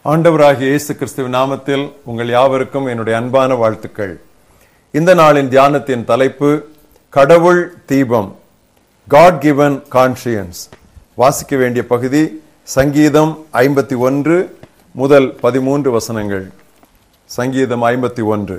ஆண்டவராகிய இயேசு கிறிஸ்துவின் நாமத்தில் உங்கள் யாவருக்கும் என்னுடைய அன்பான வாழ்த்துக்கள் இந்த நாளின் தியானத்தின் தலைப்பு கடவுள் தீபம் காட் கிவன் கான்சியன்ஸ் வாசிக்க வேண்டிய பகுதி சங்கீதம் ஐம்பத்தி ஒன்று முதல் பதிமூன்று வசனங்கள் சங்கீதம் ஐம்பத்தி ஒன்று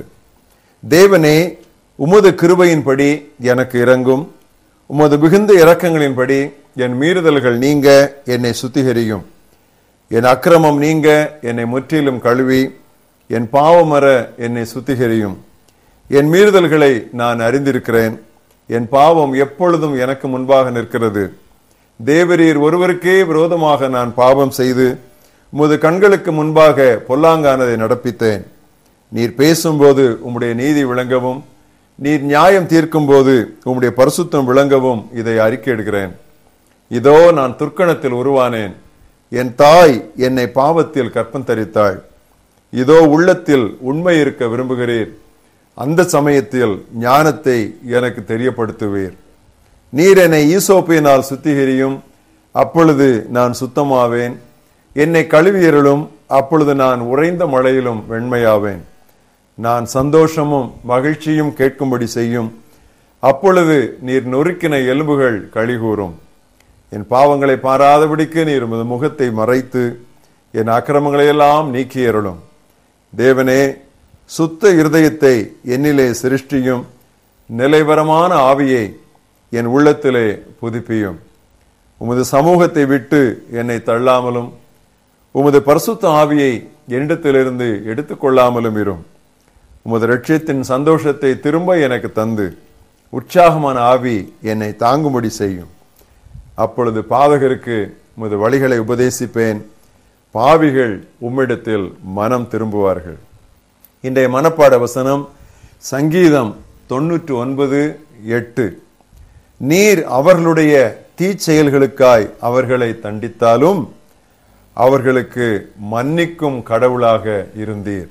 தேவனே உமது கிருபையின்படி எனக்கு இறங்கும் உமது மிகுந்த இரக்கங்களின்படி என் மீறுதல்கள் நீங்க என்னை சுத்திகரியும் என் அக்கிரமம் நீங்க என்னை முற்றிலும் கழுவி என் பாவமர என்னை சுத்திகரியும் என் மீறுதல்களை நான் அறிந்திருக்கிறேன் என் பாவம் எப்பொழுதும் எனக்கு முன்பாக நிற்கிறது தேவரீர் ஒருவருக்கே விரோதமாக நான் பாவம் செய்து உமது கண்களுக்கு முன்பாக பொல்லாங்கானதை நடப்பித்தேன் நீர் பேசும்போது உம்முடைய நீதி விளங்கவும் நீர் நியாயம் தீர்க்கும் போது உம்முடைய பரிசுத்தம் விளங்கவும் இதை அறிக்கையிடுகிறேன் இதோ நான் துர்க்கணத்தில் உருவானேன் என் தாய் என்னை பாவத்தில் கற்பம் தரித்தாள் இதோ உள்ளத்தில் உண்மை இருக்க விரும்புகிறீர் அந்த சமயத்தில் ஞானத்தை எனக்கு தெரியப்படுத்துவீர் நீர் என்னை ஈசோப்பினால் சுத்திகரியும் அப்பொழுது நான் சுத்தமாவேன் என்னை கழுவியருளும் அப்பொழுது நான் உறைந்த மழையிலும் வெண்மையாவேன் நான் சந்தோஷமும் மகிழ்ச்சியும் கேட்கும்படி செய்யும் அப்பொழுது நீர் நொறுக்கின எலும்புகள் கழிகூறும் என் பாவங்களை பாராதபடிக்கு நீர் உமது முகத்தை மறைத்து என் அக்கிரமங்களை எல்லாம் நீக்கியருளும் தேவனே சுத்த இருதயத்தை என்னிலே சிருஷ்டியும் நிலைவரமான ஆவியை என் உள்ளத்திலே புதுப்பியும் உமது சமூகத்தை விட்டு என்னை தள்ளாமலும் உமது பரிசுத்த ஆவியை என்னிடத்திலிருந்து எடுத்துக்கொள்ளாமலும் இரும் உமது லட்சியத்தின் சந்தோஷத்தை திரும்ப எனக்கு தந்து உற்சாகமான ஆவி என்னை தாங்கும்படி செய்யும் அப்பொழுது பாதகருக்கு உமது வழிகளை உபதேசிப்பேன் பாவிகள் உம்மிடத்தில் மனம் திரும்புவார்கள் இன்றைய மனப்பாட வசனம் சங்கீதம் தொன்னூற்று ஒன்பது எட்டு நீர் அவர்களுடைய தீச்செயல்களுக்காய் அவர்களை தண்டித்தாலும் அவர்களுக்கு மன்னிக்கும் கடவுளாக இருந்தீர்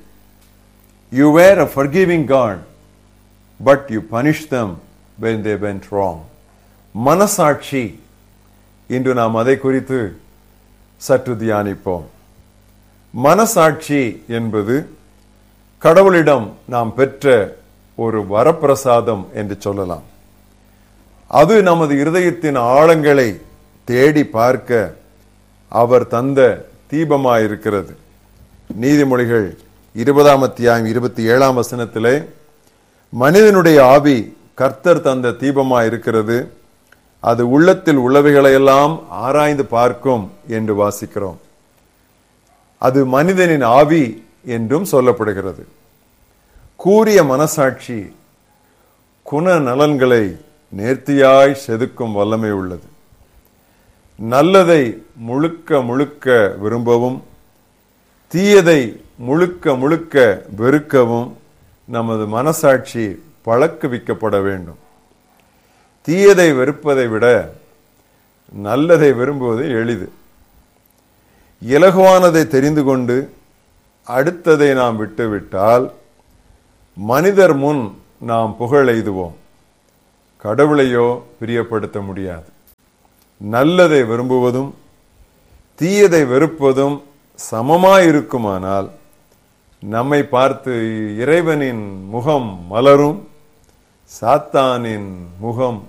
you were a forgiving God but you punish them when they went wrong மனசாட்சி இன்று நாம் அதை குறித்து சற்று தியானிப்போம் மனசாட்சி என்பது கடவுளிடம் நாம் பெற்ற ஒரு வரப்பிரசாதம் என்று சொல்லலாம் அது நமது இருதயத்தின் ஆழங்களை தேடி பார்க்க அவர் தந்த தீபமாயிருக்கிறது நீதிமொழிகள் இருபதாம் அத்தியாயம் இருபத்தி ஏழாம் வசனத்திலே மனிதனுடைய ஆவி கர்த்தர் தந்த தீபமாயிருக்கிறது அது உள்ளத்தில் உள்ளவைகளையெல்லாம் ஆராய்ந்து பார்க்கும் என்று வாசிக்கிறோம் அது மனிதனின் ஆவி என்றும் சொல்லப்படுகிறது கூறிய மனசாட்சி குண நலன்களை நேர்த்தியாய் செதுக்கும் வல்லமை உள்ளது நல்லதை முழுக்க முழுக்க விரும்பவும் தீயதை முழுக்க முழுக்க வெறுக்கவும் நமது மனசாட்சி பழக்குவிக்கப்பட வேண்டும் தீயதை வெறுப்பதை விட நல்லதை விரும்புவது எளிது இலகுவானதை தெரிந்து கொண்டு அடுத்ததை நாம் விட்டுவிட்டால் மனிதர் முன் நாம் புகழ் எய்துவோம் கடவுளையோ பிரியப்படுத்த முடியாது நல்லதை விரும்புவதும் தீயதை வெறுப்பதும் சமமாயிருக்குமானால் நம்மை பார்த்து இறைவனின் முகம் மலரும் சாத்தானின் முகம்